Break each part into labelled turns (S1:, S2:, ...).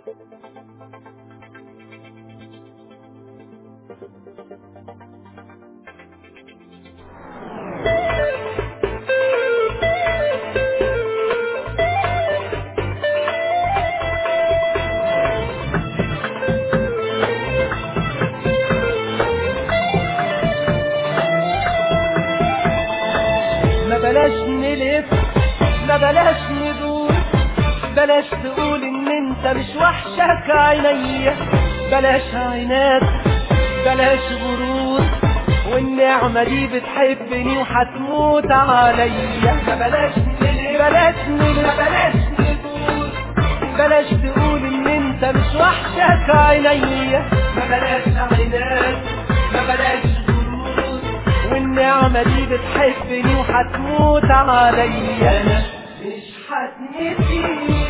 S1: ما بلاش نلف ما بلاش ندور بلاش تقول ان انت مش وحشك عينيا بلاش عناد بلاش غرور والنعمة دي بتحبني وهتموت عليا ما بلاش نلف بلاش نلف بلاش ندور بلاش تقول ان انت مش وحشك عينيا ما بلاش عناد ما بلاش غرور والنعمة دي بتحبني وهتموت عليا انا مش هتنسيني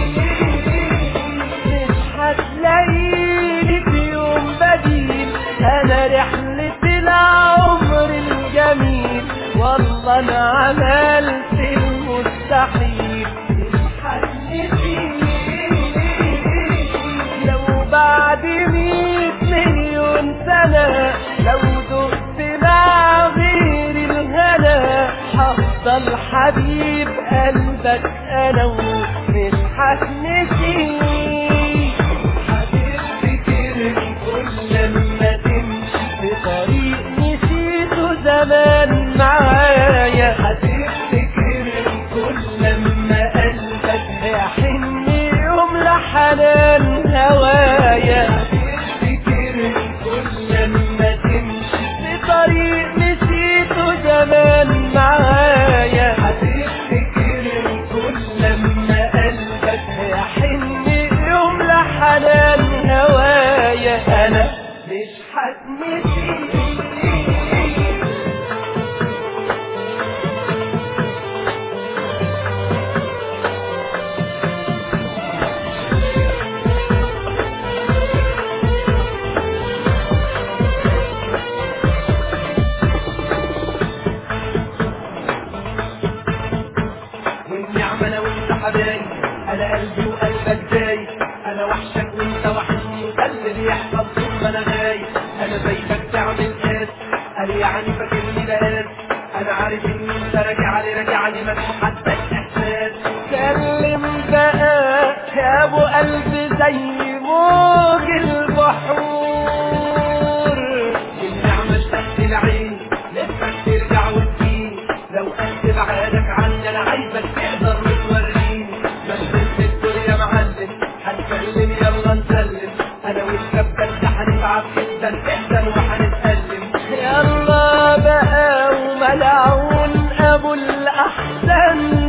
S1: مش هتلاقيني في يوم بديل انا رحلة العمر الجميل والله انا عملت المستحيل مش هتنسيني لو بعد مية مليون سنة لو دقت مع غير الهنا هفضل حبيب قلبك انا ومش هتنسي هتفتكرني كل لما تمشي في طريق نسيته زمان معايا هتفتكرني كل لما قلبك يحن يوم لحنان هوايا هتفتكرني كل لما تمشي في طريق نسيته زمان معايا هتفتكرني كل لما قلبك يحن يوم لحنان هوايا انا مش هتنسيك والنعمة انا وانت حبايب انا قلبي وقلبك دايب انا وحشك وانت وحشني وده اللي بيحصل طول ما انا غايب انا زيك تعمل قاس قال يعني فاكرني بقاس انا عارف ان انت راجع لي راجع لي مش حتى احساس كلم بقى يا ابو قلب زي موج البحور النعمة اشتقت لعيني نفسك ترجع وتجيني لو قد بعادك عني انا عايزك تقدر وتوريني مثلت الدنيا معلم هنسلم يلا نسلم انا وانت بجد هنتعب جدا جدا وهنتألم يلا بقى وملعون ابو الاحسن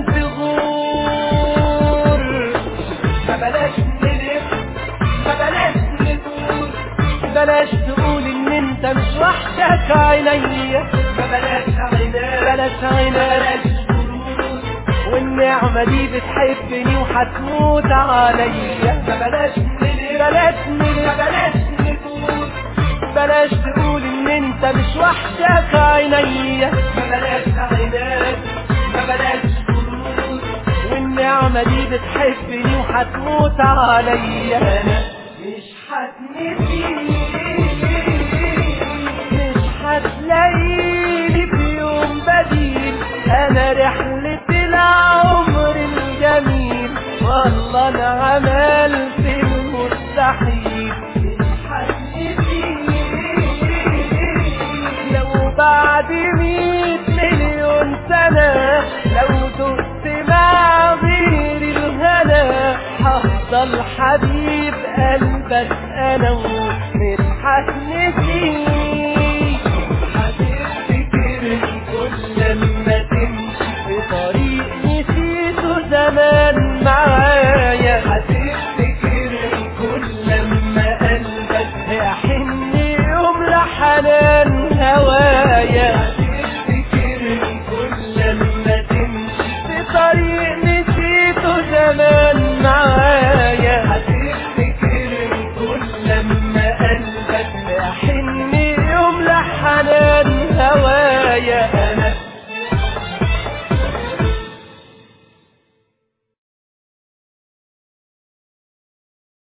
S1: تغور ما بلاش نلف ما بلاش ندور بلاش تقول ان انت مش وحشك عينيا ما بلاش عينات بلاش عينات بلاش غرور والنعمة دي بتحبني وهتموت عليا ما بلاش نلف بلاش نلف بلاش ندور بلاش تقول ان انت مش وحشك عينيا ما بلاش عينات ما بلاش غرور والنعمة دي بتحبني وهتموت عليا انا مش هتنسيني مش هتلاقيني في يوم بديل انا رحلة العمر الجميل والله انا عملت المستحيل مش هتنسيني لو بعد مية مليون سنة لو دقت مع غير الهنا هفضل حبيب قلبك انا ومش هتنسيني